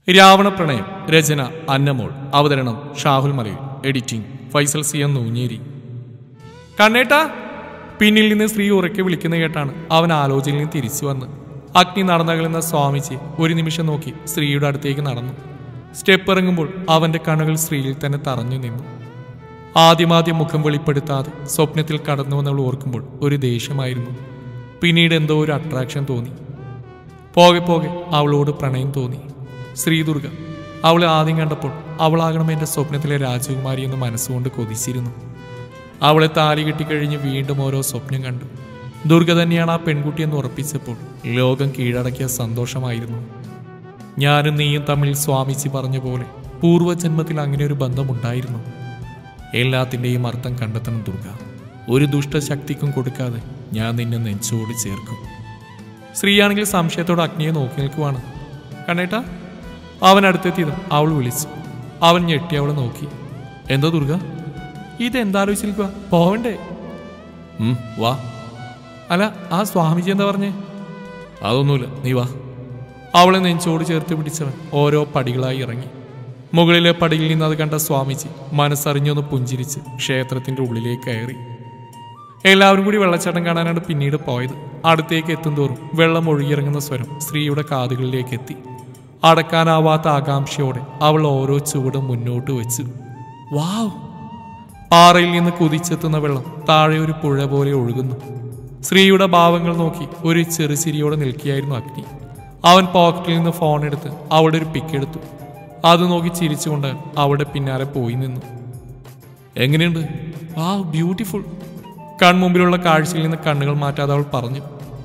രാവണ പ്രണയം രചന അന്നമോൾ അവതരണം Shahul Malayil editing Faisal C M Noonjeri കണ്ണേട്ടാ പിന്നിൽ നിന്ന് സ്ത്രീ ഉറക്കെ വിളിക്കുന്ന കേട്ടാണ് അവൻ ആലോചനയിൽ നിന്ന് തിരിച്ചു വന്ന് അഗ്നി നടന്നകലുന്ന സ്വാമിജി ഒരു നിമിഷം നോക്കി സ്ത്രീയുടെ അടുത്തേക്ക് നടന്നു സ്റ്റെപ്പ് ഇറങ്ങുമ്പോൾ അവന്റെ കണ്ണുകൾ സ്ത്രീയിൽ തന്നെ തറഞ്ഞു നിന്നു ആദ്യമാദ്യം മുഖം വെളിപ്പെടുത്താതെ സ്വപ്നത്തിൽ കടന്നു വന്നവൾ ഓർക്കുമ്പോൾ ഒരു ദേഷ്യമായിരുന്നു പിന്നീട് എന്തോ ഒരു അട്രാക്ഷൻ തോന്നി പോകെ പോകെ അവളോട് പ്രണയം തോന്നി ശ്രീദുർഗ അവളെ ആദ്യം കണ്ടപ്പോൾ അവളാകണം എൻ്റെ സ്വപ്നത്തിലെ രാജകുമാരി എന്ന് മനസ്സുകൊണ്ട് കൊതിച്ചിരുന്നു അവളെ താലി കെട്ടിക്കഴിഞ്ഞ് വീണ്ടും ഓരോ സ്വപ്നം കണ്ടു ദുർഗ തന്നെയാണ് ആ പെൺകുട്ടിയെന്ന് ഉറപ്പിച്ചപ്പോൾ ലോകം കീഴടക്കിയ സന്തോഷമായിരുന്നു ഞാനും നീയും തമ്മിൽ സ്വാമിജി പറഞ്ഞ പോലെ പൂർവ്വജന്മത്തിൽ അങ്ങനെ ഒരു ബന്ധമുണ്ടായിരുന്നു എല്ലാത്തിൻ്റെയും അർത്ഥം കണ്ടെത്തണം ദുർഗ ഒരു ദുഷ്ടശക്തിക്കും കൊടുക്കാതെ ഞാൻ നിന്നെ നെഞ്ചോട് ചേർക്കും സ്ത്രീയാണെങ്കിൽ സംശയത്തോടെ അഗ്നിയെ നോക്കി നിൽക്കുവാണ് കണ്ണേട്ടാ അവൻ അടുത്തെത്തിയതും അവൾ വിളിച്ചു അവൻ ഞെട്ടി അവളെ നോക്കി എന്താ ദുർഗ ഇതെന്താലോചിച്ചിരിക്കുക പോവണ്ടേ ഉം, വാ അല്ല ആ സ്വാമിജി എന്താ പറഞ്ഞേ അതൊന്നുമില്ല നീ വാ അവളെ നെഞ്ചോട് ചേർത്ത് പിടിച്ചവൻ ഓരോ പടികളായി ഇറങ്ങി മുകളിലെ പടിയിൽ നിന്ന് അത് കണ്ട സ്വാമിജി മനസ്സറിഞ്ഞൊന്ന് പുഞ്ചിരിച്ച് ക്ഷേത്രത്തിന്റെ ഉള്ളിലേക്ക് കയറി എല്ലാവരും കൂടി വെള്ളച്ചാട്ടം കാണാനാണ് പിന്നീട് പോയത് അടുത്തേക്ക് എത്തുന്തോറും വെള്ളം ഒഴുകിയിറങ്ങുന്ന സ്വരം സ്ത്രീയുടെ കാതുകളിലേക്ക് എത്തി അടക്കാനാവാത്ത ആകാംക്ഷയോടെ അവൾ ഓരോ ചുവടും മുന്നോട്ട് വെച്ചു വാവ് പാറയിൽ നിന്ന് കുതിച്ചെത്തുന്ന വെള്ളം താഴെ ഒരു പുഴ പോലെ ഒഴുകുന്നു സ്ത്രീയുടെ ഭാവങ്ങൾ നോക്കി ഒരു ചെറുചിരിയോടെ നിൽക്കുകയായിരുന്നു അഗ്നി അവൻ പോക്കറ്റിൽ നിന്ന് ഫോൺ എടുത്ത് അവളുടെ ഒരു പിക്ക് എടുത്തു അത് നോക്കി ചിരിച്ചുകൊണ്ട് അവളുടെ പിന്നാലെ പോയി നിന്നു എങ്ങനെയുണ്ട് ആ ബ്യൂട്ടിഫുൾ കൺമുമ്പിലുള്ള കാഴ്ചയിൽ നിന്ന് കണ്ണുകൾ മാറ്റാതെ അവൾ പറഞ്ഞു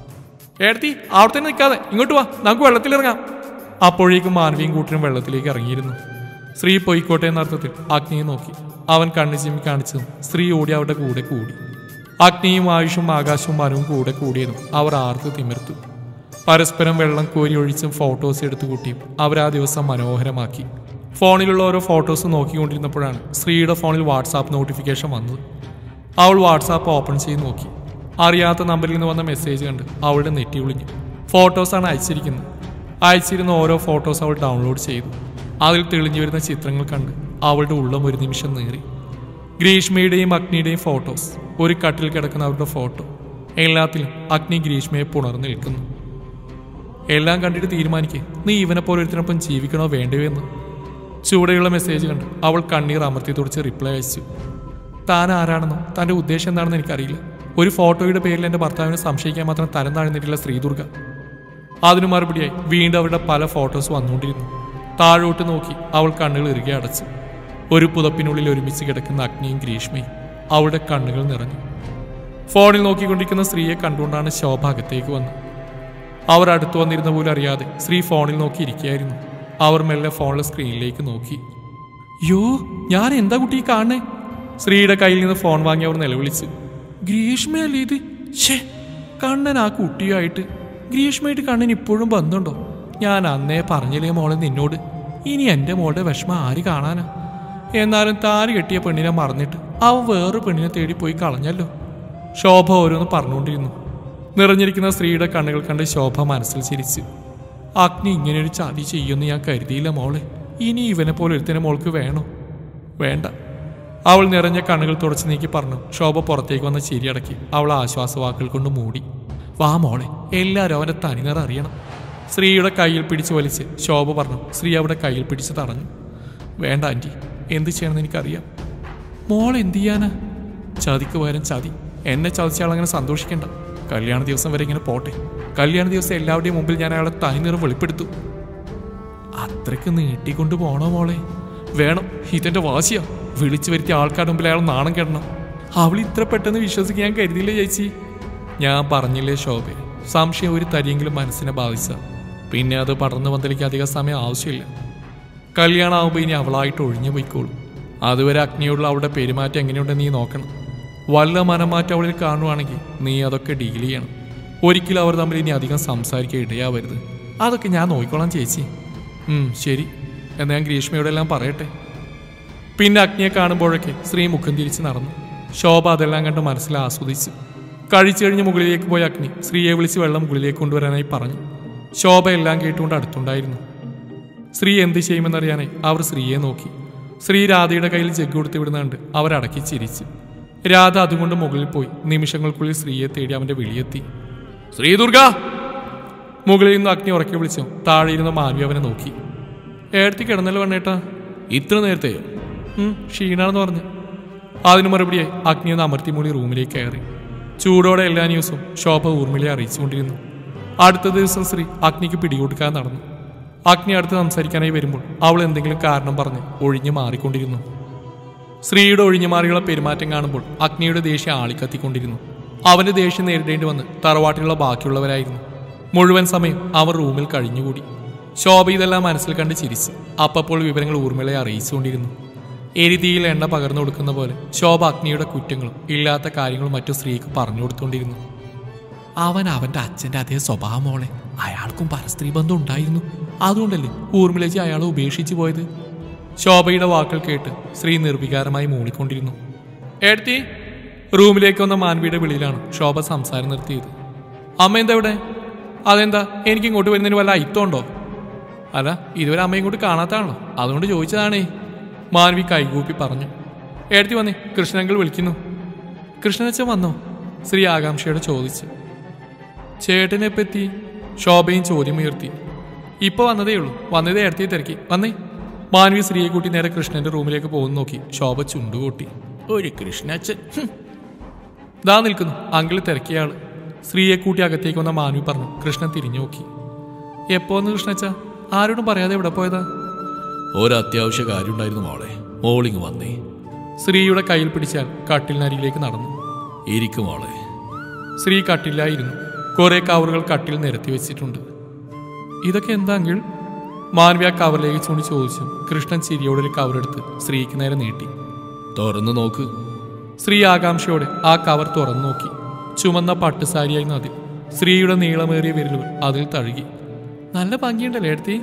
ഏടത്തി അവിടെ തന്നെ നിൽക്കാതെ ഇങ്ങോട്ട് വാ നമുക്ക് വെള്ളത്തിലിറങ്ങാം അപ്പോഴേക്കും മാനവിയും കൂട്ടിനും വെള്ളത്തിലേക്ക് ഇറങ്ങിയിരുന്നു സ്ത്രീ പൊയ്ക്കോട്ടെ എന്ന അർത്ഥത്തിൽ അഗ്നിയെ നോക്കി അവൻ കണ്ണു ചിമ്മി കാണിച്ചതും സ്ത്രീ ഓടി അവരുടെ കൂടെ കൂടി അഗ്നിയും ആയുഷും ആകാശവും മരവും കൂടെ കൂടിയതും അവർ ആർത്ത് തിമിർത്തു പരസ്പരം വെള്ളം കോരി ഒഴിച്ചും ഫോട്ടോസ് എടുത്തു കൂട്ടിയും അവർ ആ ദിവസം മനോഹരമാക്കി ഫോണിലുള്ള ഓരോ ഫോട്ടോസ് നോക്കിക്കൊണ്ടിരുന്നപ്പോഴാണ് സ്ത്രീയുടെ ഫോണിൽ വാട്സാപ്പ് നോട്ടിഫിക്കേഷൻ വന്നത് അവൾ വാട്സാപ്പ് ഓപ്പൺ ചെയ്ത് നോക്കി അറിയാത്ത നമ്പറിൽ നിന്ന് വന്ന മെസ്സേജ് കണ്ട് അവളുടെ നെറ്റി ഒളിഞ്ഞു ഫോട്ടോസാണ് അയച്ചിരിക്കുന്നത് അയച്ചിരുന്ന ഓരോ ഫോട്ടോസ് അവൾ ഡൗൺലോഡ് ചെയ്തു അതിൽ തെളിഞ്ഞു വരുന്ന ചിത്രങ്ങൾ കണ്ട് അവളുടെ ഉള്ളം ഒരു നിമിഷം നേറി ഗ്രീഷ്മയുടെയും അഗ്നിയുടെയും ഫോട്ടോസ് ഒരു കട്ടിൽ കിടക്കുന്ന അവരുടെ ഫോട്ടോ എല്ലാത്തിലും അഗ്നി ഗ്രീഷ്മയെ പുണർന്നു നിൽക്കുന്നു എല്ലാം കണ്ടിട്ട് തീരുമാനിക്കേ നീ ഇവനെ പോലെ ഒരുത്തിനൊപ്പം ജീവിക്കണോ വേണ്ടയോ എന്ന് ചൂടെയുള്ള മെസ്സേജ് കണ്ട് അവൾ കണ്ണീർ അമർത്തി തുടിച്ച് റിപ്ലൈ അയച്ചു താൻ ആരാണെന്നോ തൻ്റെ ഉദ്ദേശം എന്താണെന്ന് എനിക്കറിയില്ല ഒരു ഫോട്ടോയുടെ പേരിൽ എൻ്റെ ഭർത്താവിനെ സംശയിക്കാൻ മാത്രം തരം താഴ്ന്നിട്ടില്ല ശ്രീദുർഗ അതിനു മറുപടിയായി വീണ്ടും അവരുടെ പല ഫോട്ടോസ് വന്നുകൊണ്ടിരുന്നു താഴോട്ട് നോക്കി അവൾ കണ്ണുകൾ ഇറുകെ അടച്ചു ഒരു പുതപ്പിനുള്ളിൽ ഒരുമിച്ച് കിടക്കുന്ന അഗ്നിയും ഗ്രീഷ്മയും അവളുടെ കണ്ണുകൾ നിറഞ്ഞു ഫോണിൽ നോക്കിക്കൊണ്ടിരിക്കുന്ന സ്ത്രീയെ കണ്ടുകൊണ്ടാണ് ശോഭ അകത്തേക്ക് വന്നത് അവർ അടുത്തു വന്നിരുന്ന പോലും അറിയാതെ സ്ത്രീ ഫോണിൽ നോക്കിയിരിക്കുകയായിരുന്നു അവർ മെല്ലെ ഫോണിലെ സ്ക്രീനിലേക്ക് നോക്കി യോ ഞാൻ എന്താ കുട്ടി ഈ കാണണേ സ്ത്രീയുടെ കയ്യിൽ നിന്ന് ഫോൺ വാങ്ങി അവർ നിലവിളിച്ചു ഗ്രീഷ്മയല്ലേ ഇത് ഷേ കണ്ണൻ ആ കുട്ടിയായിട്ട് ഗ്രീഷ്മയായിട്ട് കണ്ണൻ ഇപ്പോഴും ബന്ധമുണ്ടോ ഞാൻ അന്നേ പറഞ്ഞില്ലേ മോളെ നിന്നോട് ഇനി എൻ്റെ മോളുടെ വിഷമം ആര് കാണാനാ എന്നാലും താരി കെട്ടിയ പെണ്ണിനെ മറന്നിട്ട് അവൻ വേറെ പെണ്ണിനെ തേടി പോയി കളഞ്ഞല്ലോ ശോഭ ഓരോന്ന് പറഞ്ഞുകൊണ്ടിരുന്നു നിറഞ്ഞിരിക്കുന്ന സ്ത്രീയുടെ കണ്ണുകൾ കണ്ട് ശോഭ മനസ്സിൽ ചിരിച്ചു അഗ്നി ഇങ്ങനെ ഒരു ചതി ചെയ്യുമെന്ന് ഞാൻ കരുതിയില്ല മോളെ ഇനി ഇവനെ പോലെ ഒരുത്തനെ മോൾക്ക് വേണോ വേണ്ട അവൾ നിറഞ്ഞ കണ്ണുകൾ തുടച്ചു നീക്കി പറഞ്ഞു ശോഭ പുറത്തേക്ക് വന്ന ചിരിയടക്കി അവൾ ആശ്വാസവാക്കുകൾ കൊണ്ട് മൂടി വാ മോളെ എല്ലാവരും അവൻ്റെ തനിനിറ അറിയണം സ്ത്രീയുടെ കയ്യിൽ പിടിച്ച് വലിച്ച് ശോഭ പറഞ്ഞു സ്ത്രീ അവിടെ കയ്യിൽ പിടിച്ച് തടഞ്ഞു വേണ്ട ആൻറ്റി എന്ത് ചെയ്യണമെന്ന് എനിക്കറിയാം മോൾ എന്ത് ചെയ്യാനാ ചതിക്ക് പകരം ചതി എന്നെ ചതിച്ചയാൾ അങ്ങനെ സന്തോഷിക്കണ്ട കല്യാണ ദിവസം വരെ ഇങ്ങനെ പോട്ടെ കല്യാണ ദിവസം എല്ലാവരുടെയും മുമ്പിൽ ഞാൻ അയാളെ തനിനിറം വെളിപ്പെടുത്തു അത്രയ്ക്ക് നീട്ടിക്കൊണ്ട് പോണോ മോളെ വേണം ഇതെന്റെ വാശിയാ വിളിച്ചു വരുത്തിയ ആൾക്കാരുടെ മുമ്പിൽ അയാൾ നാണം കെടണം അവൾ ഇത്ര പെട്ടെന്ന് വിശ്വസിക്കാൻ ഞാൻ കരുതിയില്ലേ ചേച്ചി ഞാൻ പറഞ്ഞില്ലേ ശോഭെ സംശയം ഒരു തരിയെങ്കിലും മനസ്സിനെ ബാധിച്ച പിന്നെ അത് പടർന്നു പന്തലിക്ക് അധിക സമയം ആവശ്യമില്ല കല്യാണമാകുമ്പോൾ ഇനി അവളായിട്ട് ഒഴിഞ്ഞു പോയിക്കോളും അതുവരെ അഗ്നിയോടുള്ള അവളുടെ പെരുമാറ്റം എങ്ങനെയുണ്ടെന്ന് നീ നോക്കണം വല്ല മനമാറ്റം അവളിൽ കാണുവാണെങ്കിൽ നീ അതൊക്കെ ഡീൽ ചെയ്യണം ഒരിക്കലും അവർ തമ്മിൽ ഇനി അധികം സംസാരിക്കാൻ ഇടയാവരുത് അതൊക്കെ ഞാൻ നോക്കിക്കോളാം ചേച്ചി ഉം, ശരി എന്നാ ഞാൻ ഗ്രീഷ്മയോടെല്ലാം പറയട്ടെ പിന്നെ അഗ്നിയെ കാണുമ്പോഴൊക്കെ സ്ത്രീ മുഖം തിരിച്ച് നടന്നു ശോഭ അതെല്ലാം കണ്ട് മനസ്സിൽ ആസ്വദിച്ചു കഴിച്ചു കഴിഞ്ഞ് മുകളിലേക്ക് പോയ അഗ്നി സ്ത്രീയെ വിളിച്ച് വെള്ളം മുകളിലേക്ക് കൊണ്ടുവരാനായി പറഞ്ഞു ശോഭ എല്ലാം കേട്ടുകൊണ്ട് അടുത്തുണ്ടായിരുന്നു ശ്രീ എന്ത് ചെയ്യുമെന്നറിയാനേ അവർ ശ്രീയെ നോക്കി ശ്രീ രാധയുടെ കയ്യിൽ ജഗ് കൊടുത്ത് വിടുന്നുണ്ട് അവരടക്കി ചിരിച്ചു രാധ അതുകൊണ്ട് മുകളിൽ പോയി നിമിഷങ്ങൾക്കുള്ളിൽ സ്ത്രീയെ തേടി അവന്റെ വിളിയെത്തി ശ്രീ ദുർഗ മുകളിൽ നിന്ന് അഗ്നി ഉറക്കി വിളിച്ചു താഴെ ഇരുന്ന മാൻവി അവനെ നോക്കി ഏടത്തി കിടന്നല്ലോ വണ്ണേട്ടാ ഇത്ര നേരത്തെയോ ഉം, ക്ഷീണാണെന്ന് പറഞ്ഞു അതിന് മറുപടിയായി അഗ്നി ഒന്ന് അമർത്തിമൂളി റൂമിലേക്ക് കയറി ചൂടോടെ എല്ലാ ന്യൂസും ശോഭ ഊർമിളയെ അറിയിച്ചുകൊണ്ടിരുന്നു അടുത്ത ദിവസം ശ്രീ അഗ്നിക്ക് പിടികൊടുക്കാൻ നടന്നു അഗ്നി അടുത്ത് സംസാരിക്കാനായി വരുമ്പോൾ അവൾ എന്തെങ്കിലും കാരണം പറഞ്ഞ് ഒഴിഞ്ഞു മാറിക്കൊണ്ടിരുന്നു ശ്രീയുടെ ഒഴിഞ്ഞുമാറിയുള്ള പെരുമാറ്റം കാണുമ്പോൾ അഗ്നിയുടെ ദേഷ്യം ആളിക്കത്തിക്കൊണ്ടിരുന്നു അവന്റെ ദേഷ്യം നേരിടേണ്ടി വന്ന് തറവാട്ടിലുള്ള ബാക്കിയുള്ളവരായിരുന്നു മുഴുവൻ സമയം അവർ റൂമിൽ കഴിഞ്ഞുകൂടി ശോഭ ഇതെല്ലാം മനസ്സിൽ കണ്ട് ചിരിച്ചു അപ്പപ്പോൾ വിവരങ്ങൾ ഊർമിളയെ അറിയിച്ചുകൊണ്ടിരുന്നു എരിതിയിൽ എണ്ണ പകർന്നു കൊടുക്കുന്ന പോലെ ശോഭ അഗ്നിയുടെ കുറ്റങ്ങളും ഇല്ലാത്ത കാര്യങ്ങളും മറ്റു സ്ത്രീക്ക് പറഞ്ഞു കൊടുത്തുകൊണ്ടിരുന്നു അവൻ അവന്റെ അച്ഛന്റെ അതേ സ്വഭാവമോളെ അയാൾക്കും പരസ്ത്രീ ബന്ധം ഉണ്ടായിരുന്നു അതുകൊണ്ടല്ലേ ഊർമിളജി അയാളെ ഉപേക്ഷിച്ചു പോയത് ശോഭയുടെ വാക്കുകൾ കേട്ട് ശ്രീ നിർവികാരമായി മൂളിക്കൊണ്ടിരുന്നു ഏടത്തി റൂമിലേക്ക് വന്ന മാൻവിയുടെ വിളിയിലാണ് ശോഭ സംസാരം നിർത്തിയത് അമ്മ എന്താ ഇവിടെ അതെന്താ എനിക്ക് ഇങ്ങോട്ട് വരുന്നതിന് വല്ല അയിത്തമുണ്ടോ അല്ല ഇതുവരെ അമ്മ ഇങ്ങോട്ട് കാണാത്താണല്ലോ അതുകൊണ്ട് ചോദിച്ചതാണേ മാൻവി കൈകൂപ്പി പറഞ്ഞു ഏടത്തി വന്നേ കൃഷ്ണങ്കിൾ വിളിക്കുന്നു കൃഷ്ണനച്ഛൻ വന്നോ ശ്രീ ആകാംക്ഷയോടെ ചോദിച്ചു ചേട്ടനെ പറ്റി ശോഭയും ചോദ്യമുയർത്തി ഇപ്പൊ വന്നതേ ഉള്ളൂ വന്നതേ ഏടത്തിയെ തിരക്കി വന്നേ മാൻവി സ്ത്രീയെ കൂട്ടി നേരെ കൃഷ്ണന്റെ റൂമിലേക്ക് പോകുന്നു നോക്കി ശോഭ ചുണ്ടുകൂട്ടി ഒരു കൃഷ്ണച്ചൻ ഹും. ദാ നിൽക്കുന്നു അങ്കിള് തിരക്കിയ ആള് സ്ത്രീയെ കൂട്ടി അകത്തേക്ക് വന്ന മാൻവി പറഞ്ഞു കൃഷ്ണൻ തിരിഞ്ഞു നോക്കി എപ്പോ വന്ന് കൃഷ്ണച്ച ആരോടും പറയാതെ എവിടെ പോയതാ ഒരത്യാവശ്യ കാര്യമുണ്ടായിരുന്നു മോളെ മോളിങ് വന്നേ സ്ത്രീയുടെ കയ്യിൽ പിടിച്ചാൽ കട്ടിലിനരികിലേക്ക് നടന്നു ഇരിക്കും മോളെ സ്ത്രീ കട്ടിലായിരുന്നു കുറെ കവറുകൾ കട്ടിൽ നിരത്തി വെച്ചിട്ടുണ്ട് ഇതൊക്കെ എന്താ അങ്കിൾ മാൻവി ആ കവറിലേക്ക് ചൂണ്ടി ചോദിച്ചു കൃഷ്ണൻ ചിരിയോടെ ഒരു കവറെടുത്ത് സ്ത്രീക്ക് നേരെ നീട്ടി തുറന്നു നോക്ക് സ്ത്രീ ആകാംക്ഷയോടെ ആ കവർ തുറന്നു നോക്കി ചുമന്ന പട്ടുസാരിയായിരുന്നു അതിൽ സ്ത്രീയുടെ നീളമേറിയ വിരലുകൾ അതിൽ തഴുകി നല്ല ഭംഗിയുണ്ടല്ലേ എടുത്തി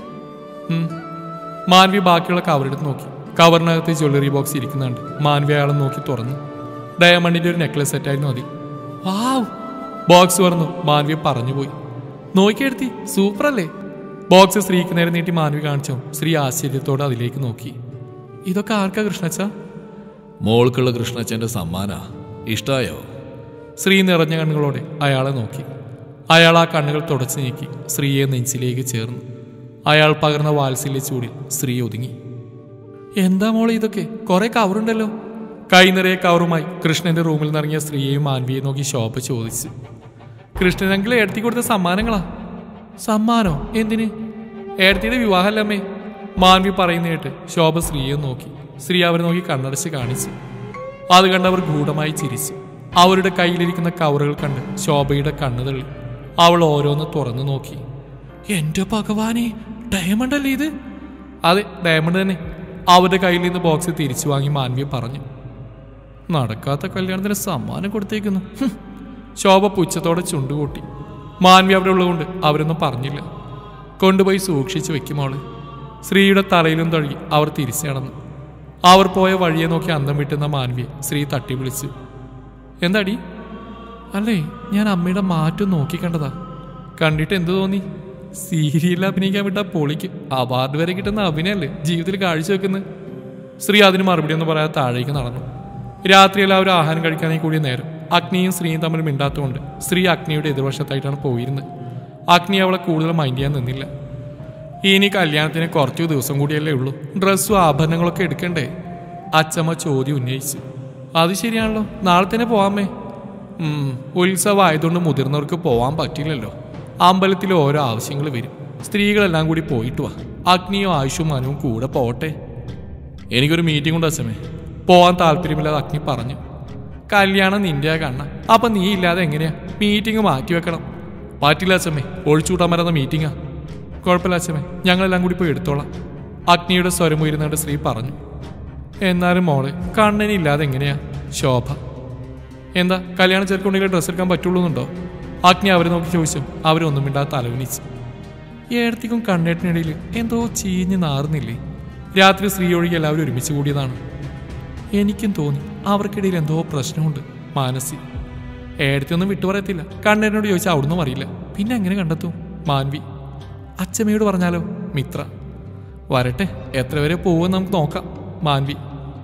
മാൻവി ബാക്കിയുള്ള കവറെടുത്ത് നോക്കി കവറിനകത്ത് ജ്വല്ലറി ബോക്സ് ഇരിക്കുന്നുണ്ട് മാൻവി അയാളെ നോക്കി തുറന്നു ഡയമണ്ടിന്റെ ഒരു നെക്ലസ് സെറ്റായിരുന്നു അതിൽ വാവ് ബോക്സ് തുറന്നു മാൻവി പറഞ്ഞുപോയി നോക്കിയെടുത്തി സൂപ്പർ അല്ലേ ബോക്സ് സ്ത്രീക്ക് നേരെ നീട്ടി മാൻവി കാണിച്ചു സ്ത്രീ ആശ്ചര്യത്തോടെ അതിലേക്ക് നോക്കി ഇതൊക്കെ ആർക്കാ കൃഷ്ണച്ചാ മോൾക്കുള്ള കൃഷ്ണച്ചന്റെ സമ്മാന ഇഷ്ടായോ സ്ത്രീ നിറഞ്ഞ കണ്ണുകളോടെ അയാളെ നോക്കി അയാൾ ആ കണ്ണുകൾ തുടച്ചു നീക്കി സ്ത്രീയെ നെഞ്ചിലേക്ക് ചേർന്നു അയാൾ പകർന്ന വാത്സല്യ ചൂടിൽ സ്ത്രീ ഒതുങ്ങി എന്താ മോളെ ഇതൊക്കെ കുറെ കവറുണ്ടല്ലോ കൈ നിറയെ കവറുമായി കൃഷ്ണന്റെ റൂമിൽ നിറങ്ങിയ സ്ത്രീയെയും മാൻവിയെ നോക്കി ശോഭ ചോദിച്ചു കൃഷ്ണൻ അങ്കിൾ ഏടത്തി കൊടുത്ത സമ്മാനങ്ങളാ സമ്മാനോ എന്തിന് ഏടത്തിയുടെ വിവാഹമല്ലമ്മേ മാൻവി പറയുന്ന കേട്ട് ശോഭ സ്ത്രീയെ നോക്കി സ്ത്രീ അവരെ നോക്കി കണ്ണടച്ച് കാണിച്ചു അത് കണ്ടവർ ഗൂഢമായി ചിരിച്ചു അവരുടെ കയ്യിലിരിക്കുന്ന കവറുകൾ കണ്ട് ശോഭയുടെ കണ്ണു തള്ളി അവൾ ഓരോന്ന് തുറന്നു നോക്കി എന്റെ ഭഗവാനെ ഡയമണ്ട് അല്ലേ ഇത് അതെ ഡയമണ്ട് തന്നെ അവരുടെ കയ്യിൽ നിന്ന് ബോക്സ് തിരിച്ചു വാങ്ങി മാൻവി പറഞ്ഞു നടക്കാത്ത കല്യാണത്തിന് സമ്മാനം കൊടുത്തേക്കുന്നു ഹും. ശോഭ പുച്ഛത്തോടെ ചുണ്ടുകൂട്ടി മാൻവി അവിടെ ഉള്ളതുകൊണ്ട് അവരൊന്നും പറഞ്ഞില്ല കൊണ്ടുപോയി സൂക്ഷിച്ചു വെക്കും അവള് ശ്രീയുടെ തലയിലും തഴുകി അവർ തിരിച്ചു നടന്നു അവർ പോയ വഴിയെ നോക്കി അന്തം വിട്ടുന്ന മാൻവിയെ ശ്രീ തട്ടി വിളിച്ചു എന്താടി അല്ലേ ഞാൻ അമ്മയുടെ മാറ്റം നോക്കിക്കണ്ടതാ കണ്ടിട്ട് എന്തു തോന്നി സീരിയലിൽ അഭിനയിക്കാൻ വിട്ട പൊളിക്ക് അവാർഡ് വരെ കിട്ടുന്ന അഭിനയല്ലേ ജീവിതത്തിൽ കാഴ്ചവെക്കുന്നത് ശ്രീ അതിന് മറുപടി ഒന്നും പറയാതെ താഴേക്ക് നടന്നു രാത്രി എല്ലാവരും ആഹാരം കഴിക്കാനായി കൂടിയ നേരം അഗ്നിയും ശ്രീയും തമ്മിൽ മിണ്ടാത്തതുകൊണ്ട് ശ്രീ അഗ്നിയുടെ എതിർവശത്തായിട്ടാണ് പോയിരുന്നത് അഗ്നി അവളെ കൂടുതൽ മൈൻഡ് ചെയ്യാൻ നിന്നില്ല ഇനി കല്യാണത്തിന് കുറച്ചു ദിവസം കൂടിയല്ലേ ഉള്ളൂ ഡ്രസ്സും ആഭരണങ്ങളൊക്കെ എടുക്കണ്ടേ അച്ചമ്മ ചോദ്യം ഉന്നയിച്ചു അത് ശരിയാണല്ലോ നാളെ തന്നെ പോവാമേ ഉം, ഉത്സവം ആയതുകൊണ്ട് മുതിർന്നവർക്ക് പോവാൻ പറ്റില്ലല്ലോ അമ്പലത്തിൽ ഓരോ ആവശ്യങ്ങൾ വരും സ്ത്രീകളെല്ലാം കൂടി പോയിട്ട് വാ അഗ്നിയും ആയുഷും മനുവും കൂടെ പോട്ടെ എനിക്കൊരു മീറ്റിംഗ് ഉണ്ട് അച്ഛമ്മേ പോവാൻ താല്പര്യമില്ലാതെ അഗ്നി പറഞ്ഞു കല്യാണം നിന്റെ കണ്ണ അപ്പൊ നീ ഇല്ലാതെ എങ്ങനെയാ മീറ്റിംഗ് മാറ്റി വെക്കണം പറ്റില്ല അച്ഛമ്മേ ഒഴിച്ചുകൂട്ടാൻ വരുന്ന മീറ്റിംഗാ കുഴപ്പമില്ല അച്ഛമ്മേ ഞങ്ങളെല്ലാം കൂടി പോയി എടുത്തോളാം അഗ്നിയുടെ സ്വരം ഉയരുന്നുണ്ട് സ്ത്രീ പറഞ്ഞു എന്നാലും മോളെ കണ്ണനില്ലാതെ എങ്ങനെയാ ശോഭ എന്താ കല്യാണം ചെറുക്കുണ്ടെങ്കിൽ ഡ്രസ്സ് എടുക്കാൻ പറ്റുള്ളൂ എന്നുണ്ടോ അഗ്നി അവരെ നോക്കി ചോദിച്ചു അവരൊന്നും മിണ്ടാതെ തലവിനിച്ചു ഏടത്തിക്കും കണ്ണേട്ടിനിടയിൽ എന്തോ ചീഞ്ഞ് നാറുന്നില്ലേ രാത്രി സ്ത്രീ ഒഴികെ എല്ലാവരും ഒരുമിച്ച് കൂടിയതാണ് എനിക്കും തോന്നി അവർക്കിടയിൽ എന്തോ പ്രശ്നമുണ്ട് മാനസി ഏടത്തിയൊന്നും വിട്ടുപറയത്തില്ല കണ്ണേട്ടിനോട് ചോദിച്ചാൽ അവിടുന്ന് അറിയില്ല പിന്നെ എങ്ങനെ കണ്ടെത്തും മാൻവി അച്ചമ്മയോട് പറഞ്ഞാലോ മിത്ര വരട്ടെ എത്ര വരെ പോകുമെന്ന് നമുക്ക് നോക്കാം മാൻവി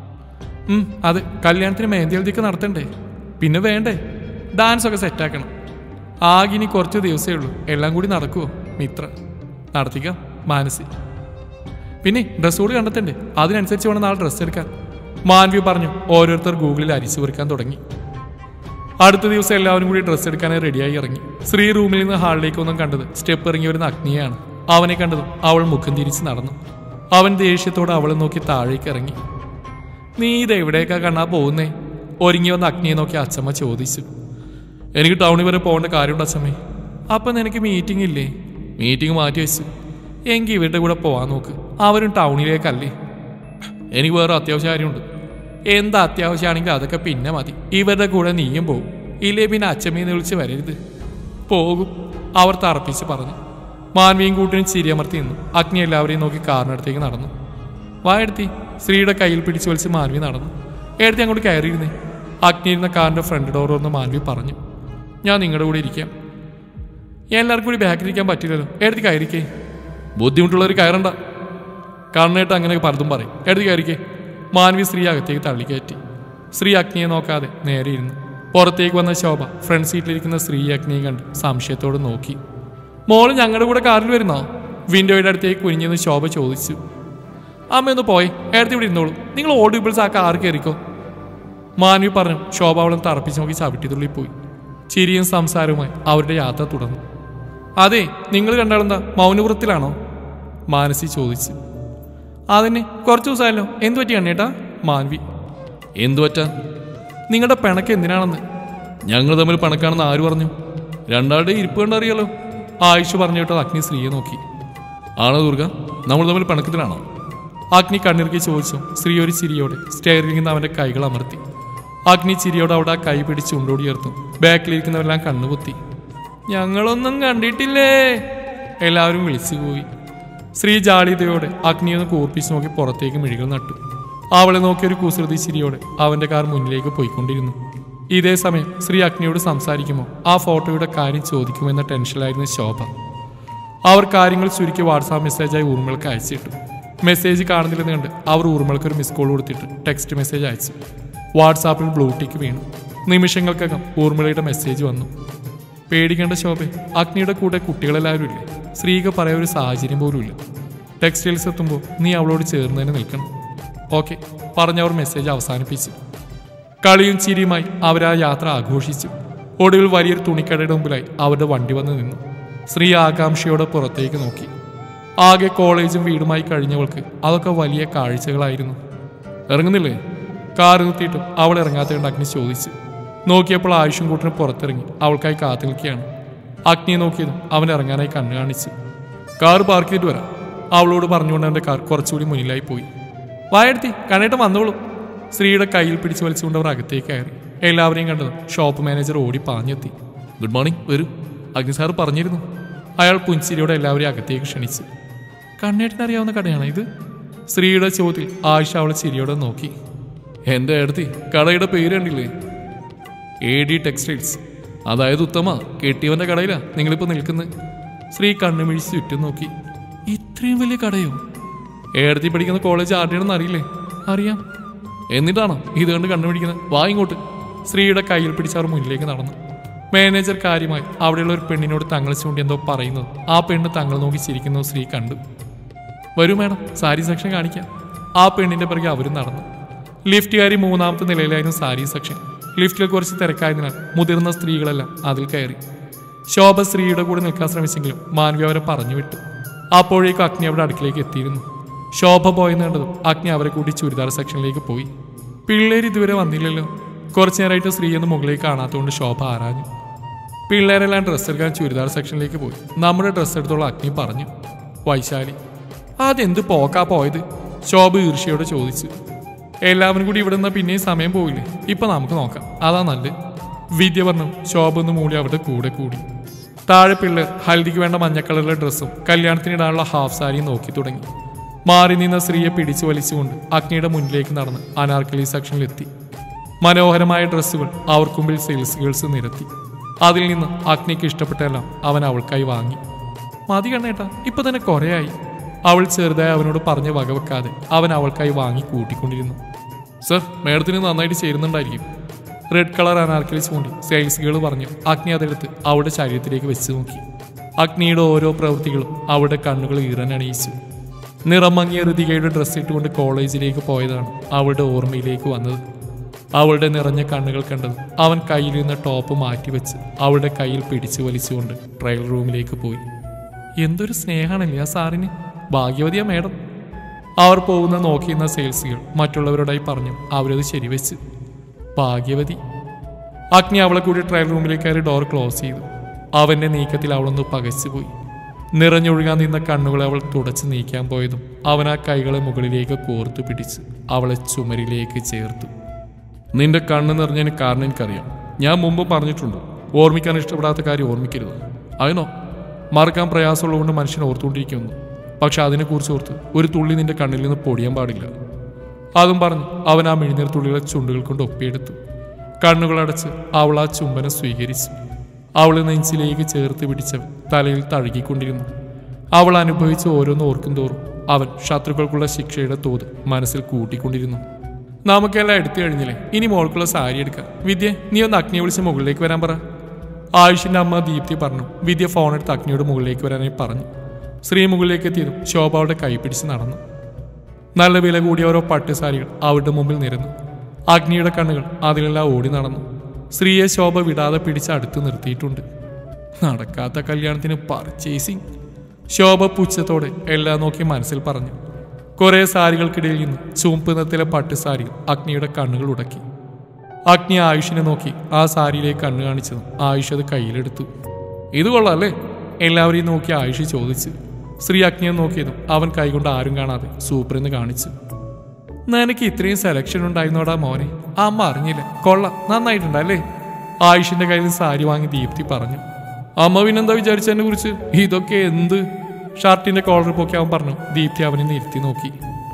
ഉം, അത് കല്യാണത്തിന് മെഹന്തി ഹൽദിക്ക് നടത്തണ്ടേ പിന്നെ വേണ്ടേ ഡാൻസ് ഒക്കെ സെറ്റാക്കണം ആകെ ഇനി കുറച്ച് ദിവസമേ ഉള്ളൂ എല്ലാം കൂടി നടക്കുമോ മിത്ര നടത്തിക്കാം മാനസി പിന്നെ ഡ്രസ്സ് കൂടി കണ്ടെത്തണ്ടേ അതിനനുസരിച്ച് വേണം നാളെ ഡ്രസ്സ് എടുക്കാൻ മാൻവി പറഞ്ഞു ഓരോരുത്തർ ഗൂഗിളിൽ അരിച്ചു കുറിക്കാൻ തുടങ്ങി അടുത്ത ദിവസം എല്ലാവരും കൂടി ഡ്രസ്സ് എടുക്കാനായി റെഡിയായി ഇറങ്ങി ശ്രീ റൂമിൽ നിന്ന് ഹാളിലേക്ക് ഒന്നും കണ്ടത് സ്റ്റെപ്പ് ഇറങ്ങി വരുന്ന അഗ്നിയാണ് അവനെ കണ്ടതും അവൾ മുഖം തിരിച്ച് നടന്നു അവൻ ദേഷ്യത്തോടെ അവളെ നോക്കി താഴേക്ക് ഇറങ്ങി നീ ഇത് എവിടേക്കാ കണ്ണാ പോകുന്നേ ഒരുങ്ങി വന്ന അഗ്നിയെ നോക്കി അച്ഛമ്മ ചോദിച്ചു എനിക്ക് ടൗണിൽ വരെ പോകേണ്ട കാര്യമുണ്ട് അച്ഛമ്മേ അപ്പം നിനക്ക് മീറ്റിംഗ് ഇല്ലേ മീറ്റിംഗ് മാറ്റി വെച്ചു എങ്കിൽ ഇവരുടെ കൂടെ പോവാൻ നോക്ക് അവരും ടൗണിലേക്കല്ലേ എനിക്ക് വേറെ അത്യാവശ്യ കാര്യമുണ്ട് എന്താ അത്യാവശ്യമാണെങ്കിൽ അതൊക്കെ പിന്നെ മതി ഇവരുടെ കൂടെ നീയും പോകും ഇല്ലേ പിന്നെ അച്ഛമ്മീന്ന് വിളിച്ച് വരരുത് പോകും അവർ തറപ്പിച്ച് പറഞ്ഞു മാൻവിയും കൂട്ടിനും ചിരിയമർത്തി നിന്നു അഗ്നി എല്ലാവരെയും നോക്കി കാറിനടുത്തേക്ക് നടന്നു വായെടുത്തി ശ്രീയുടെ കയ്യിൽ പിടിച്ചു വലിച്ച് മാൻവി നടന്നു എടുത്തി അങ്ങോട്ട് കയറിയിരുന്നേ അഗ്നി ഇരുന്ന കാറിന്റെ ഫ്രണ്ട് ഡോർ ഒന്ന് മാൻവി പറഞ്ഞു ഞാൻ നിങ്ങളുടെ കൂടെ ഇരിക്കാം എല്ലാവർക്കും കൂടി ബാക്കിലിരിക്കാൻ പറ്റില്ലല്ലോ എടുത്തി കയറിക്കേ ബുദ്ധിമുട്ടുള്ളവർ കയറണ്ട കണ്ണേട്ട് അങ്ങനെ പലതും പറയും എടുത്ത് കയറിക്കേ മാൻവി സ്ത്രീ അകത്തേക്ക് തള്ളിക്കയറ്റി സ്ത്രീ അഗ്നിയെ നോക്കാതെ നേരെ ഇരുന്നു പുറത്തേക്ക് വന്ന ശോഭ ഫ്രണ്ട് സീറ്റിലിരിക്കുന്ന സ്ത്രീ അഗ്നിയെ കണ്ട് സംശയത്തോടെ നോക്കി മോള് ഞങ്ങളുടെ കൂടെ കാറിൽ വരുന്നോ വിൻഡോയുടെ അടുത്തേക്ക് കുനിഞ്ഞെന്ന് ശോഭ ചോദിച്ചു അമ്മ ഒന്ന് പോയി എടുത്ത് ഇവിടെ ഇരുന്നോളൂ നിങ്ങൾ ഓൾഡ് പീപ്പിൾസ് ആ കാർ കയറിക്കോ മാൻവി പറഞ്ഞു ശോഭ അവളും തറപ്പിച്ച് നോക്കി ചവിട്ടിത്തുള്ളി പോയി ചിരിയും സംസാരവുമായി അവരുടെ യാത്ര തുടർന്നു അതെ നിങ്ങൾ കണ്ടാളെന്താ മൗനവൃത്തിലാണോ മാനസി ചോദിച്ചു അതന്നെ കുറച്ച് ദിവസമായല്ലോ എന്തു പറ്റി കണ്ണേട്ടാ മാൻവി എന്തു പറ്റാൻ നിങ്ങളുടെ പിണക്ക് എന്തിനാണെന്ന് ഞങ്ങൾ തമ്മിൽ പിണക്കാണെന്ന് ആര് പറഞ്ഞു രണ്ടാളുടെ ഇരിപ്പ് കണ്ടറിയാലോ ആയിഷ പറഞ്ഞു കേട്ടത് അഗ്നി സ്ത്രീയെ നോക്കി ആണോ ദുർഗ നമ്മൾ തമ്മിൽ പിണക്കത്തിലാണോ അഗ്നി കണ്ണിറുക്കി ചോദിച്ചു സ്ത്രീ ഒരു ചിരിയോടെ സ്റ്റെയറിൽ നിന്ന് അവന്റെ കൈകൾ അമർത്തി അഗ്നി ചിരിയോടെ അവിടെ ആ കൈ പിടിച്ച് ഉണ്ടോടിയേർത്തു ബാക്കിലിരിക്കുന്നവരെല്ലാം കണ്ണുപൊത്തി ഞങ്ങളൊന്നും കണ്ടിട്ടില്ലേ എല്ലാവരും വിളിച്ചു പോയി ശ്രീ ജാളിതയോടെ അഗ്നിയൊന്ന് കൂർപ്പിച്ച് നോക്കി പുറത്തേക്ക് മിഴികൾ നട്ടു അവളെ നോക്കി ഒരു കുസൃതി ചിരിയോടെ അവന്റെ കാർ മുന്നിലേക്ക് പോയിക്കൊണ്ടിരുന്നു ഇതേ സമയം ശ്രീ അഗ്നിയോട് സംസാരിക്കുമോ ആ ഫോട്ടോയുടെ കാര്യം ചോദിക്കുമെന്ന ടെൻഷനിലായിരുന്നു ശോഭ അവർ കാര്യങ്ങൾ ചുരുക്കി വാട്സാപ്പ് മെസ്സേജായി ഊർമിളക്ക് അയച്ചിട്ടു മെസ്സേജ് കാണുന്നില്ലെന്ന് കണ്ട് അവർ ഊർമിളക്ക് ഒരു മിസ് കോൾ കൊടുത്തിട്ട് ടെക്സ്റ്റ് മെസ്സേജ് അയച്ചു വാട്സാപ്പിൽ ബ്ലൂടിക്ക് വീണു നിമിഷങ്ങൾക്കകം ഊർമിളയുടെ മെസ്സേജ് വന്നു പേടിക്കേണ്ട ശോഭെ അഗ്നിയുടെ കൂടെ കുട്ടികളെല്ലാവരും ഇല്ലേ സ്ത്രീക്ക് പറയാൻ ഒരു സാഹചര്യം പോലും ഇല്ല ടെക്സ്റ്റൈൽസ് എത്തുമ്പോൾ നീ അവളോട് ചേർന്ന് തന്നെ നിൽക്കണം ഓക്കെ പറഞ്ഞവർ മെസ്സേജ് അവസാനിപ്പിച്ചു കളിയും ചിരിയുമായി അവർ ആ യാത്ര ആഘോഷിച്ചു ഒടുവിൽ വലിയൊരു തുണിക്കടയുടെ മുമ്പിലായി അവരുടെ വണ്ടി വന്ന് നിന്നു സ്ത്രീ ആകാംക്ഷയോടെ പുറത്തേക്ക് നോക്കി ആകെ കോളേജും വീടുമായി കഴിഞ്ഞവൾക്ക് അതൊക്കെ വലിയ കാഴ്ചകളായിരുന്നു ഇറങ്ങുന്നില്ലേ കാർ നിർത്തിയിട്ടും അവൾ ഇറങ്ങാത്തതുകൊണ്ട് അഗ്നി ചോദിച്ചു നോക്കിയപ്പോൾ ആയുഷും കൂട്ടിന് പുറത്തിറങ്ങി അവൾക്കായി കാത്തു നിൽക്കുകയാണ് അഗ്നിയെ നോക്കിയതും അവൻ ഇറങ്ങാനായി കണ്ണു കാണിച്ചു കാർ പാർക്ക് ചെയ്തിട്ട് വരാം അവളോട് പറഞ്ഞുകൊണ്ട് അവൻ്റെ കാർ കുറച്ചുകൂടി മുന്നിലായി പോയി വായെടുത്തി കണ്ണേട്ടം വന്നോളൂ സ്ത്രീയുടെ കയ്യിൽ പിടിച്ചു വലിച്ചുകൊണ്ട് അവർ അകത്തേക്ക് കയറി എല്ലാവരെയും കണ്ടതും ഷോപ്പ് മാനേജർ ഓടി പാഞ്ഞെത്തി ഗുഡ് മോർണിംഗ് വരൂ അഗ്നി സാർ പറഞ്ഞിരുന്നു അയാൾ പുഞ്ചിരിയോടെ എല്ലാവരെയും അകത്തേക്ക് ക്ഷണിച്ചു കണ്ണേട്ടിന് അറിയാവുന്ന കടയാണ് ഇത് സ്ത്രീയുടെ ചോദ്യത്തിൽ ആയിഷ അവളെ ചിരിയോടെ നോക്കി എൻ്റെ അടുത്തി കടയുടെ പേര് കണ്ടില്ലേ എ ഡി ടെക്സ്റ്റൈൽസ് അതായത് ഉത്തമ കെട്ടിയവന്റെ കടയിലാ നിങ്ങളിപ്പോൾ നിൽക്കുന്നത് ശ്രീ കണ്ണുമിഴിച്ച് ചുറ്റും നോക്കി ഇത്രയും വലിയ കടയോ ഏടത്തി പഠിക്കുന്ന കോളേജ് ആരുടെയാണെന്ന് അറിയില്ലേ അറിയാം എന്നിട്ടാണോ ഇത് കണ്ട് കണ്ടുപിടിക്കുന്നത് വാ ഇങ്ങോട്ട് ശ്രീയുടെ കയ്യിൽ പിടിച്ച് അവർ മുന്നിലേക്ക് നടന്നു മാനേജർ കാര്യമായി അവിടെയുള്ള ഒരു പെണ്ണിനോട് തങ്ങൾ ചൂണ്ടി എന്തോ പറയുന്നത് ആ പെണ്ണ് തങ്ങൾ നോക്കി ചിരിക്കുന്നത് ശ്രീ കണ്ടു വരൂ മാഡം സാരി സെക്ഷൻ കാണിക്കാം ആ പെണ്ണിന്റെ പിറകെ അവരും നടന്നു ലിഫ്റ്റ് കയറി മൂന്നാമത്തെ നിലയിലായിരുന്നു സാരി സെക്ഷൻ ലിഫ്റ്റിൽ കുറച്ച് തിരക്കായതിനാൽ മുതിർന്ന സ്ത്രീകളെല്ലാം അതിൽ കയറി ശോഭ സ്ത്രീയുടെ കൂടെ നിൽക്കാൻ ശ്രമിച്ചെങ്കിലും മാൻവി അവരെ പറഞ്ഞു വിട്ടു അപ്പോഴേക്കും അഗ്നി അവിടെ അടുക്കിലേക്ക് എത്തിയിരുന്നു ശോഭ പോയെന്ന് കണ്ടതും അഗ്നി അവരെ കൂട്ടി ചുരിദാർ സെക്ഷനിലേക്ക് പോയി പിള്ളേർ ഇതുവരെ വന്നില്ലല്ലോ കുറച്ചു നേരമായിട്ട് സ്ത്രീയൊന്നും മുകളിലേക്ക് കാണാത്തതുകൊണ്ട് ശോഭ ആരാഞ്ഞു പിള്ളേരെല്ലാം ഡ്രസ്സ് എടുക്കാൻ ചുരിദാർ സെക്ഷനിലേക്ക് പോയി നമ്മുടെ ഡ്രസ്സ് എടുത്തോളം അഗ്നി പറഞ്ഞു വൈശാലി അതെന്ത് പോക്കാ പോയത് ശോഭ ഈർഷ്യയോട് ചോദിച്ചു എല്ലാവരും കൂടി ഇവിടെ നിന്നാ പിന്നെയും സമയം പോയില്ലേ ഇപ്പൊ നമുക്ക് നോക്കാം അതാ നല്ലത് വിദ്യ പറഞ്ഞു ശോഭ ഒന്ന് മൂടി അവരുടെ കൂടെ കൂടി താഴെ പിള്ളേർ ഹൽദിക്ക് വേണ്ട മഞ്ഞക്കളറിലെ ഡ്രസ്സും കല്യാണത്തിനിടാനുള്ള ഹാഫ് സാരിയും നോക്കി തുടങ്ങി മാറി നിന്ന സ്ത്രീയെ പിടിച്ചു വലിച്ചുകൊണ്ട് അഗ്നിയുടെ മുന്നിലേക്ക് നടന്ന് അനാർക്കലി സെക്ഷനിലെത്തി മനോഹരമായ ഡ്രസ്സുകൾ അവർക്ക് മുമ്പിൽ സെയിൽസ് ഗേൾസ് നിരത്തി അതിൽ നിന്ന് അഗ്നിക്ക് ഇഷ്ടപ്പെട്ടെല്ലാം അവൻ അവൾക്കായി വാങ്ങി മതി കണ്ണേട്ടാ ഇപ്പൊ തന്നെ കുറേയായി അവൾ ചെറുതായി അവനോട് പറഞ്ഞ് വകവെക്കാതെ അവൻ അവൾക്കായി വാങ്ങി കൂട്ടിക്കൊണ്ടിരുന്നു സർ മേഡത്തിന് നന്നായിട്ട് ചേരുന്നുണ്ടായിരിക്കും റെഡ് കളർ അനാർക്കലി ചൂണ്ടി സെയിൽസ് ഗേൾ പറഞ്ഞു അഗ്നി അതെടുത്ത് അവളുടെ ശരീരത്തിലേക്ക് വെച്ച് നോക്കി അഗ്നിയുടെ ഓരോ പ്രവൃത്തികളും അവളുടെ കണ്ണുകൾ ഈറനണിയിച്ചു നിറം മങ്ങിയ ഋതികയുടെ ഡ്രസ്സ് ഇട്ടുകൊണ്ട് കോളേജിലേക്ക് പോയതാണ് അവളുടെ ഓർമ്മയിലേക്ക് വന്നത് അവളുടെ നിറഞ്ഞ കണ്ണുകൾ കണ്ടത് അവൻ കയ്യിലിരുന്ന ടോപ്പ് മാറ്റിവെച്ച് അവളുടെ കയ്യിൽ പിടിച്ചു വലിച്ചുകൊണ്ട് ട്രയൽ റൂമിലേക്ക് പോയി എന്തൊരു സ്നേഹമാണല്ലേ ആ സാറിന് ഭാഗ്യവതിയാ മേഡം അവർ പോകുന്ന നോക്കിയിരുന്ന സെയിൽസുകൾ മറ്റുള്ളവരോടായി പറഞ്ഞു അവരത് ശരിവെച്ച് ഭാഗ്യവതി അഗ്നി അവളെ കൂടി ട്രയൽ റൂമിലേക്ക് കയറി ഡോർ ക്ലോസ് ചെയ്തു അവന്റെ നീക്കത്തിൽ അവളൊന്ന് പകച്ചുപോയി നിറഞ്ഞൊഴുകാൻ നിന്ന കണ്ണുകളെ അവൾ തുടച്ച് നീക്കാൻ പോയതും അവൻ ആ കൈകളെ മുകളിലേക്ക് കോർത്തു പിടിച്ച് അവളെ ചുമരിലേക്ക് ചേർത്തു നിന്റെ കണ്ണ് നിറഞ്ഞതിന് കാരണം എനിക്കറിയാം ഞാൻ മുമ്പ് പറഞ്ഞിട്ടുണ്ട് ഓർമ്മിക്കാൻ ഇഷ്ടപ്പെടാത്ത കാര്യം ഓർമ്മിക്കരുത് അതിനോ മറക്കാൻ പ്രയാസമുള്ളതുകൊണ്ട് മനുഷ്യൻ ഓർത്തുകൊണ്ടിരിക്കുന്നു പക്ഷെ അതിനെക്കുറിച്ച് ഓർത്ത് ഒരു തുള്ളി നിന്റെ കണ്ണിൽ നിന്ന് പൊടിയാൻ പാടില്ല അതും പറഞ്ഞു അവൻ ആ മിഴിനീർ തുള്ളികളെ ചുണ്ടുകൾ കൊണ്ട് ഒപ്പിയെടുത്തു കണ്ണുകളടച്ച് അവൾ ആ ചുംബനം സ്വീകരിച്ചു അവളെ നെഞ്ചിലേക്ക് ചേർത്ത് പിടിച്ചവൻ തലയിൽ തഴുകിക്കൊണ്ടിരുന്നു അവൾ അനുഭവിച്ച് ഓരോന്ന് ഓർക്കും തോറും അവൻ ശത്രുക്കൾക്കുള്ള ശിക്ഷയുടെ തോത് മനസ്സിൽ കൂട്ടിക്കൊണ്ടിരുന്നു നമുക്കെല്ലാം എടുത്തു കഴിഞ്ഞില്ലേ ഇനി മോൾക്കുള്ള സാരി എടുക്കാം വിദ്യ നീ ഒന്ന് അഗ്നിയെ വിളിച്ച് മുകളിലേക്ക് വരാൻ പറ ആയുഷിന്റെ അമ്മ ദീപ്തി പറഞ്ഞു വിദ്യ ഫോൺ എടുത്ത് അഗ്നിയുടെ മുകളിലേക്ക് വരാനായി പറഞ്ഞു ശ്രീ മുകളിലേക്ക് എത്തിയതും ശോഭ അവളുടെ കൈ പിടിച്ച് നടന്നു നല്ല വില കൂടിയ ഓരോ പട്ട് സാരികൾ അവരുടെ മുമ്പിൽ നിരന്നു അഗ്നിയുടെ കണ്ണുകൾ അതിലെല്ലാം ഓടി നടന്നു സ്ത്രീയെ ശോഭ വിടാതെ പിടിച്ച് അടുത്ത് നിർത്തിയിട്ടുണ്ട് നടക്കാത്ത കല്യാണത്തിന് പർച്ചേസിങ് ശോഭ പുച്ഛത്തോടെ എല്ലാം നോക്കി മനസ്സിൽ പറഞ്ഞു കുറെ സാരികൾക്കിടയിൽ നിന്ന് ചുവപ്പ് നിറത്തിലെ പട്ട് സാരികൾ അഗ്നിയുടെ കണ്ണുകൾ ഉടക്കി അഗ്നി ആയുഷിനെ നോക്കി ആ സാരിയിലേക്ക് കണ്ണു കാണിച്ചതും ആയുഷ് അത് കയ്യിലെടുത്തു ഇത് കൊള്ളാല്ലേ എല്ലാവരെയും നോക്കി ആയുഷ് ചോദിച്ചു ശ്രീ അഗ്നിയെ നോക്കിയതും അവൻ കൈകൊണ്ട് ആരും കാണാതെ സൂപ്പറെന്ന് കാണിച്ചു നിനക്ക് ഇത്രയും സെലക്ഷൻ ഉണ്ടായിരുന്നോടാ മോനെ അമ്മ അറിഞ്ഞില്ല കൊള്ളാം നന്നായിട്ടുണ്ടല്ലേ ആയുഷിന്റെ കയ്യിൽ നിന്ന് സാരി വാങ്ങി ദീപ്തി പറഞ്ഞു അമ്മ പിന്നെന്താ വിചാരിച്ചതിനെ കുറിച്ച് ഇതൊക്കെ എന്ത് ഷർട്ടിന്റെ കോളർ പൊക്കി അവൻ പറഞ്ഞു ദീപ്തി അവനെ നിർത്തി നോക്കി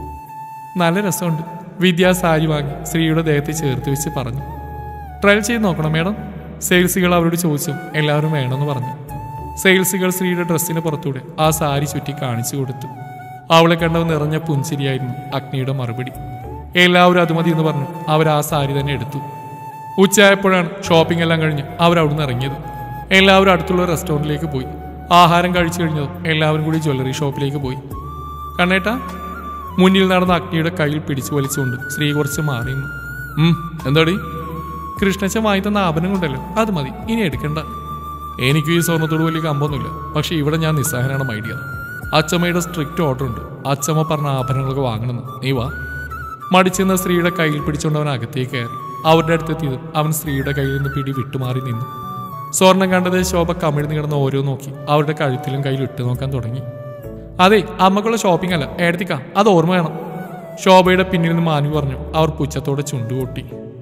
നല്ല രസമുണ്ട് വിദ്യാ സാരി വാങ്ങി സ്ത്രീയുടെ ദേഹത്തെ ചേർത്ത് വെച്ച് പറഞ്ഞു ട്രയൽ ചെയ്ത് നോക്കണം മേഡം സെയിൽസുകൾ അവരോട് ചോദിച്ചു എല്ലാവരും വേണമെന്ന് പറഞ്ഞു സെയിൽസുകൾ സ്ത്രീയുടെ ഡ്രസ്സിന് പുറത്തൂടെ ആ സാരി ചുറ്റി കാണിച്ചു കൊടുത്തു അവളെ കണ്ടവ് നിറഞ്ഞ പുഞ്ചിരിയായിരുന്നു അഗ്നിയുടെ മറുപടി എല്ലാവരും അത് മതി എന്ന് പറഞ്ഞു അവർ ആ സാരി തന്നെ എടുത്തു ഉച്ചയായപ്പോഴാണ് ഷോപ്പിംഗ് എല്ലാം കഴിഞ്ഞ് അവർ അവിടുന്ന് ഇറങ്ങിയത് എല്ലാവരും അടുത്തുള്ള റെസ്റ്റോറൻറ്റിലേക്ക് പോയി ആഹാരം കഴിച്ചു കഴിഞ്ഞതും എല്ലാവരും കൂടി ജ്വല്ലറി ഷോപ്പിലേക്ക് പോയി കണ്ണേട്ടാ മുന്നിൽ നടന്ന അഗ്നിയുടെ കയ്യിൽ പിടിച്ചു വലിച്ചുകൊണ്ട് സ്ത്രീ കുറച്ച് മാറിയുന്നു ഉം, എന്താടി കൃഷ്ണച്ചൻ വാങ്ങി തന്ന ആഭരണങ്ങളുണ്ടല്ലോ അത് മതി ഇനി എടുക്കണ്ട എനിക്കും ഈ സ്വർണ്ണത്തോട് വലിയ കമ്പൊന്നുമില്ല പക്ഷെ ഇവിടെ ഞാൻ നിസ്സഹനാണ് മൈഡിയ അച്ചമ്മയുടെ സ്ട്രിക്റ്റ് ഓർഡർ ഉണ്ട് അച്ചമ്മ പറഞ്ഞ ആഭരണങ്ങളൊക്കെ വാങ്ങണമെന്ന് നീ വാ മടിച്ചെന്ന സ്ത്രീയുടെ കയ്യിൽ പിടിച്ചുകൊണ്ട് അവൻ അകത്തേക്ക് കയറി അവരുടെ അടുത്തെത്തിയത് അവൻ സ്ത്രീയുടെ കയ്യിൽ നിന്ന് പിടി വിട്ടുമാറി നിന്നു സ്വർണം കണ്ടത് ശോഭ കമിഴ്ന്ന് കിടന്ന് ഓരോ നോക്കി അവരുടെ കഴുത്തിലും കയ്യിൽ ഇട്ട് നോക്കാൻ തുടങ്ങി അതെ അമ്മക്കുള്ള ഷോപ്പിംഗ് അല്ല ഏടത്തിക്ക അത് ഓർമ്മ വേണം ശോഭയുടെ പിന്നിൽ നിന്ന് മാനു പറഞ്ഞു അവർ പുച്ഛത്തോടെ ചുണ്ടുകൂട്ടി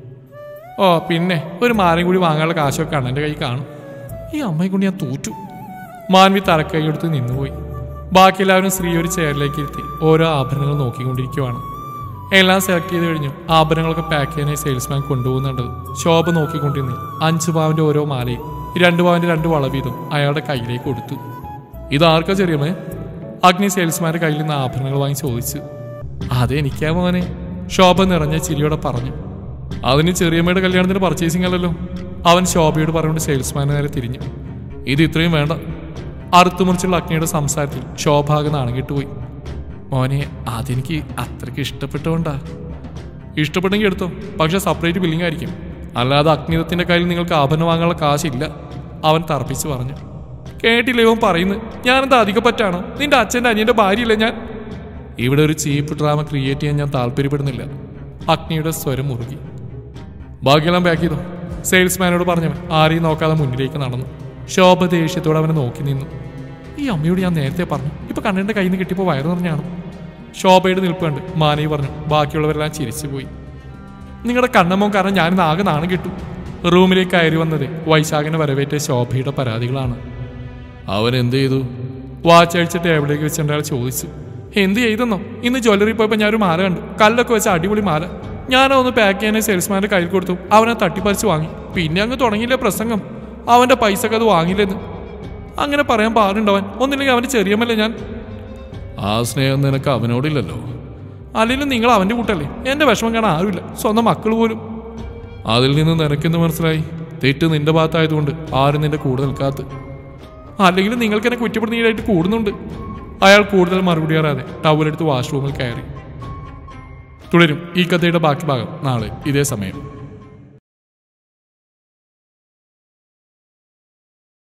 ഓ പിന്നെ ഒരു മാലയും കൂടി വാങ്ങാനുള്ള കാശൊക്കെ കണ്ണൻ്റെ കൈ കാണും ഈ അമ്മയെ കൊണ്ട് ഞാൻ തോറ്റു മാൻവി തലക്കൈ എടുത്ത് നിന്നുപോയി ബാക്കി എല്ലാവരും സ്ത്രീ ഒരു ചെയറിലേക്ക് ഇരുത്തി ഓരോ ആഭരണങ്ങൾ നോക്കിക്കൊണ്ടിരിക്കുവാണ് എല്ലാം സെലക്ട് ചെയ്ത് കഴിഞ്ഞു ആഭരണങ്ങളൊക്കെ പാക്ക് ചെയ്യാനായി സെയിൽസ്മാൻ കൊണ്ടുപോകുന്നുണ്ട് ശോഭ നോക്കിക്കൊണ്ടിരുന്നു അഞ്ച് പാവിന്റെ ഓരോ മാലയും രണ്ട് പാവിന്റെ രണ്ട് വള വീതം അയാളുടെ കയ്യിലേക്ക് കൊടുത്തു ഇത് ആർക്കാ ചെറിയമേ അഗ്നി സെയിൽസ്മാന്റെ കയ്യിൽ നിന്ന് ആഭരണങ്ങൾ വാങ്ങി ചോദിച്ചു അതെനിക്കാ മോനെ ശോഭ നിറഞ്ഞ ചിരിയോടെ പറഞ്ഞു അതിന് ചെറിയമ്മയുടെ കല്യാണത്തിന് പർച്ചേസിംഗ് അല്ലല്ലോ അവൻ ശോഭയോട് പറഞ്ഞുകൊണ്ട് സെയിൽസ്മാനെ നേരെ തിരിഞ്ഞു ഇത് ഇത്രയും വേണ്ട അറുത്തുമുറിച്ചുള്ള അഗ്നിയുടെ സംസാരത്തിൽ ശോഭാഗ് നാണങ്ങിട്ടുപോയി മോനെ അതെനിക്ക് അത്രയ്ക്ക് ഇഷ്ടപ്പെട്ടുകൊണ്ടാ ഇഷ്ടപ്പെട്ടെങ്കിൽ എടുത്തോ പക്ഷെ സെപ്പറേറ്റ് ബില്ലിംഗ് ആയിരിക്കും അല്ലാതെ അഗ്നിതത്തിന്റെ കയ്യിൽ നിങ്ങൾക്ക് ആഭരണം വാങ്ങാനുള്ള കാശില്ല അവൻ തർപ്പിച്ചു പറഞ്ഞു കേട്ടില്ലേ ഇവൻ പറയുന്നത് ഞാനെന്താ അധികം പറ്റാണോ നിന്റെ അച്ഛൻ്റെ അനിയന്റെ ഭാര്യയില്ലേ ഞാൻ ഇവിടെ ഒരു ചീപ്പ് ഡ്രാമ ക്രിയേറ്റ് ചെയ്യാൻ ഞാൻ താല്പര്യപ്പെടുന്നില്ല അഗ്നിയുടെ സ്വരം മുറുകി ബാക്കിയെല്ലാം പാക്ക് ചെയ്തു സെയിൽസ്മാനോട് പറഞ്ഞവൻ ആരെയും നോക്കാതെ മുന്നിലേക്ക് നടന്നു ശോഭ ദേഷ്യത്തോടെ അവനെ നോക്കി നിന്നു ഈ അമ്മയോട് ഞാൻ നേരത്തെ പറഞ്ഞു ഇപ്പൊ കണ്ണന്റെ കയ്യിൽ നിന്ന് കിട്ടിയപ്പോൾ വയറു നിറഞ്ഞാണ് ശോഭയുടെ നിൽപ്പ് കണ്ട് മാനവി പറഞ്ഞു ബാക്കിയുള്ളവരെല്ലാം ചിരിച്ചുപോയി നിങ്ങളുടെ കണ്ണമ്മോ കാരണം ഞാനിന്ന് ആകെ നാണം കിട്ടു റൂമിലേക്ക് കയറി വന്നത് വൈശാഖിനെ വരവേറ്റ ശോഭയുടെ പരാതികളാണ് അവൻ എന്ത് ചെയ്തു വാച്ച് അഴിച്ച ടേബിളിലേക്ക് വെച്ചിട്ട് അയാൾ ചോദിച്ചു എന്ത് ചെയ്തെന്നോ ഇന്ന് ജ്വല്ലറി പോയപ്പോൾ ഞാൻ ഒരു മാല കണ്ടു കല്ലൊക്കെ വെച്ച അടിപൊളി മാല ഞാൻ ഒന്ന് പാക്ക് ചെയ്യാൻ സെയിൽസ്മാന്റെ കയ്യിൽ കൊടുത്തു അവനെ തട്ടിപ്പറിച്ച് വാങ്ങി പിന്നെ അങ്ങ് തുടങ്ങിയില്ലേ പ്രസംഗം അവന്റെ പൈസക്ക് അത് വാങ്ങില്ലെന്ന് അങ്ങനെ പറയാൻ പാടുണ്ടവൻ ഒന്നില്ലെങ്കിൽ അവന്റെ ചെറിയമ്മല്ലേ ഞാൻ ആ സ്നേഹം നിനക്ക് അവനോടില്ലല്ലോ അല്ലെങ്കിലും നിങ്ങൾ അവന്റെ കൂട്ടല്ലേ എന്റെ വിഷമം കാണാൻ ആരുമില്ല സ്വന്തം മക്കൾ പോലും അതിൽ നിന്ന് നിനക്കെന്ന് മനസ്സിലായി തെറ്റ് നിന്റെ ഭാഗത്തായതുകൊണ്ട് ആരും നിന്റെ കൂടെ നിൽക്കാത്ത അല്ലെങ്കിലും നിങ്ങൾക്ക് എന്നെ കുറ്റപ്പെടുന്നതായിട്ട് കൂടുന്നുണ്ട് അയാൾ കൂടുതൽ മറുപടി അറിയാതെ ടവലെടുത്ത് വാഷ്റൂമിൽ കയറി തുടരും ഈ കഥയുടെ ബാക്കി ഭാഗം നാളെ ഇതേ സമയം